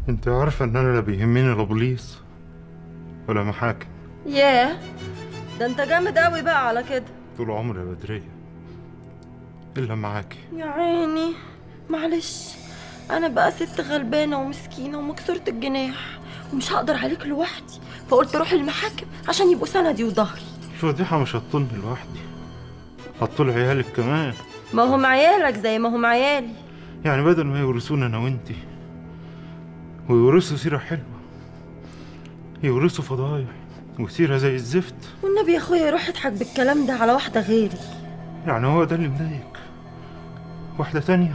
انت عارفة ان انا لا بيهمني لا بوليس ولا محاكم ياه ده انت جامد قوي بقى على كده طول عمري يا بدرية الا معاكي يا عيني معلش انا بقى ست غلبانه ومسكينه ومكسوره الجناح ومش هقدر عليك لوحدي فقلت اروح المحاكم عشان يبقوا سندي وظهري الفضيحة مش هتطولني لوحدي هتطول عيالك كمان ما هم عيالك زي ما هم عيالي يعني بدل ما يورثونا انا وانتي ويورثوا سيرة حلوة يورثوا فضايح وسيرة زي الزفت والنبي يا اخويا روح اضحك بالكلام ده على واحده غيري يعني هو ده اللي مضايق واحدة تانية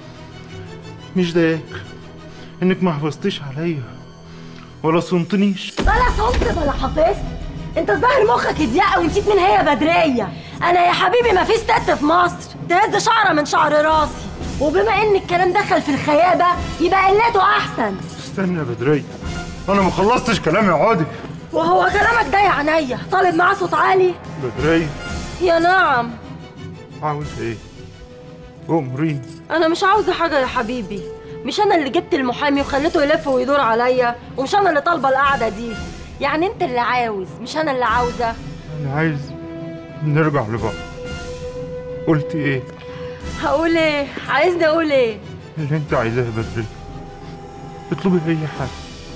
مش ضايقك انك ما حفظتيش عليا ولا صنتنيش بلا صمت بلا حفظت انت الظاهر مخك اضيق ونسيت مين هي بدريه انا يا حبيبي ما فيش ست في مصر تهز شعره من شعر راسي وبما ان الكلام دخل في الخيابه يبقى قلته احسن استنى يا بدرية انا ما خلصتش كلامي يا عادي وهو كلامك ده يا عينيا طالب معاه صوت عالي بدرية يا نعم عاوز ايه امرين انا مش عاوزه حاجه يا حبيبي مش انا اللي جبت المحامي وخليته يلف ويدور عليا ومش انا اللي طالبه القعده دي يعني انت اللي عاوز مش انا اللي عاوزه انا عايز نرجع لبعض قلت ايه هقول ايه عايزني اقول ايه اللي انت عايزاه يا بدرية اطلبي اي حاجة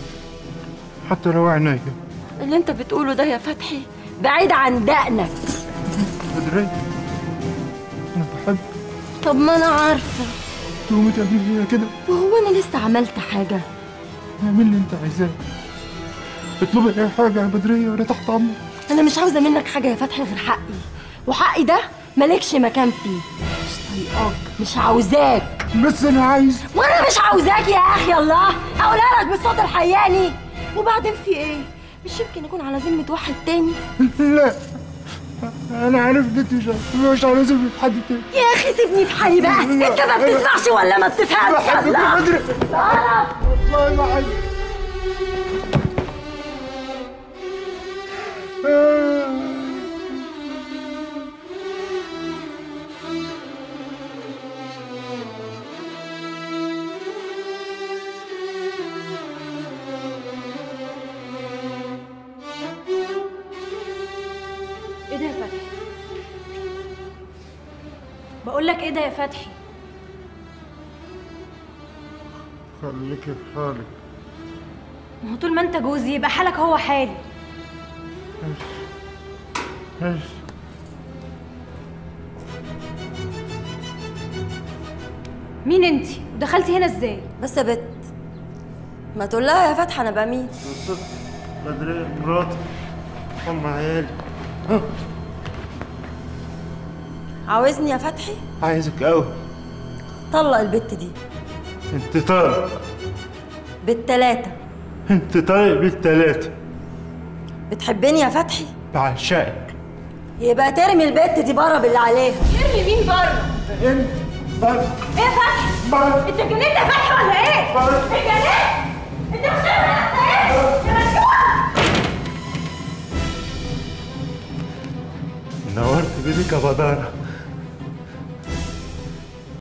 حتى لو عينيا اللي انت بتقوله ده يا فتحي بعيد عن دقنك بدرية انا بحبك طب ما انا عارفه تقومي تعملي فيها كده وهو انا لسه عملت حاجه اعمل اللي انت عايزاه اطلبي اي حاجة يا بدرية وانا تحت امرك انا مش عاوزه منك حاجه يا فتحي غير حقي وحقي ده مالكش مكان فيه مش طايقاك مش عاوزاك بس انا عايز وانا مش عاوزاك يا اخي الله هقولها لك بالصوت الحياني وبعدين في ايه مش يمكن يكون على ذمه واحد تاني لا انا عارف ان انت مش مش على ذمة حد تاني يا اخي سيبني في حالي بقى انت ما بتسمعش ولا ما بتفهمش بحبك يا الله بدري والله ما عايز ايه ده يا فتحي بقول لك ايه ده يا فتحي خليكي في حالك ما هو طول ما انت جوزي يبقى حالك هو حالي ماشي مين انت ودخلتي هنا ازاي بس يا بت ما تقول لها يا فتحي انا بمين بدرية مراتي ام عيالي عاوزني يا فتحي عايزك قوي طلق البت دي انت طالق بالتلاتة انت طالق بالتلاتة بتحبني يا فتحي بعشقك يبقى ترمي البت دي بره باللي عليها ارمي مين بره انت بره ايه يا فتحي بره انت اتجننت يا فتحي ولا ايه بره اتجننت انت مش فاهم ايه يا مجنون نورت بيدك يا بدارة